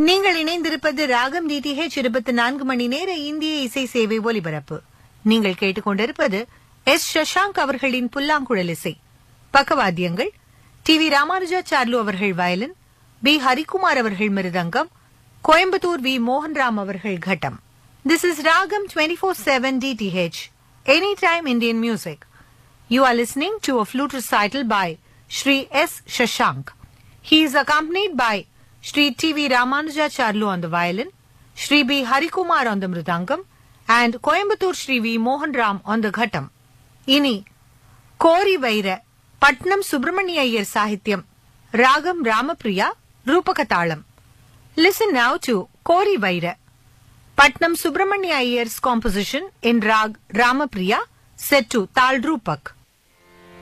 நீங்கள் இணைந்திருப்பது ராகம் டிடிஹெச் இருபத்தி நான்கு மணி நேர இந்திய இசை சேவை ஒலிபரப்பு நீங்கள் கேட்டுக்கொண்டிருப்பது எஸ் சஷாங்க் அவர்களின் புல்லாங்குழல் இசை பக்கவாத்தியங்கள் டி வி ராமானுஜாச்சார்லு அவர்கள் வயலின் பி ஹரிகுமார் அவர்கள் மிருதங்கம் கோயம்புத்தூர் வி மோகன்ராம் அவர்கள் கட்டம் this is Raagam twenty four seven DTH any time Indian music You are listening to a flute recital by Sri S. Shashank. He is accompanied by Sri T.V. Ramanujacharlu on the violin, Sri B. Harikumar on the mridangam, and Coimbatore Sri V. Mohan Ram on the ghatam. இனி கோரி வைர பட்னம் சுப்பிரமணிய ஐயர் சாகித்யம் ராகம் ராமபிரியா ரூபக தாளம் listen now to கோரி வைர Patnam Subramania Iyer's composition in raag Ramapriya set to Tal Rupak.